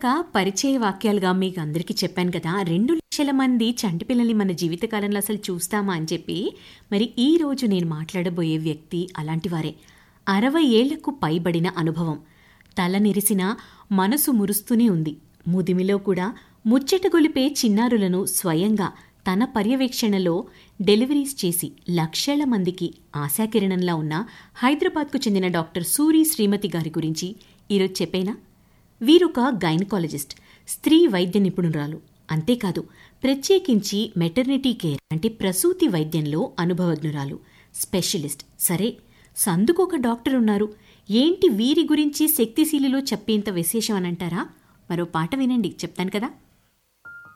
ఇందాక పరిచయ వాక్యాలుగా మీకు అందరికీ చెప్పాను కదా రెండు లక్షల మంది చంటి పిల్లల్ని మన జీవితకాలంలో అసలు చూస్తామా అని చెప్పి మరి ఈ రోజు నేను మాట్లాడబోయే వ్యక్తి అలాంటి వారే అరవై ఏళ్లకు పైబడిన అనుభవం తల నెరిసిన మనసు మురుస్తూనే ఉంది ముదిమిలో కూడా ముచ్చటగొలిపే చిన్నారులను స్వయంగా తన పర్యవేక్షణలో డెలివరీస్ చేసి లక్షల మందికి ఆశాకిరణంలా ఉన్న హైదరాబాద్కు చెందిన డాక్టర్ సూరి శ్రీమతి గారి గురించి ఈరోజు చెప్పేనా వీరొక గైనకాలజిస్ట్ స్త్రీ వైద్య నిపుణురాలు అంతేకాదు ప్రత్యేకించి మెటర్నిటీ కేర్ అంటే ప్రసూతి వైద్యంలో అనుభవజ్ఞురాలు స్పెషలిస్ట్ సరే సందుకొక డాక్టర్ ఉన్నారు ఏంటి వీరి గురించి శక్తిశీలిలో చెప్పేంత విశేషం అని అంటారా మరో పాట వినండి చెప్తాను కదా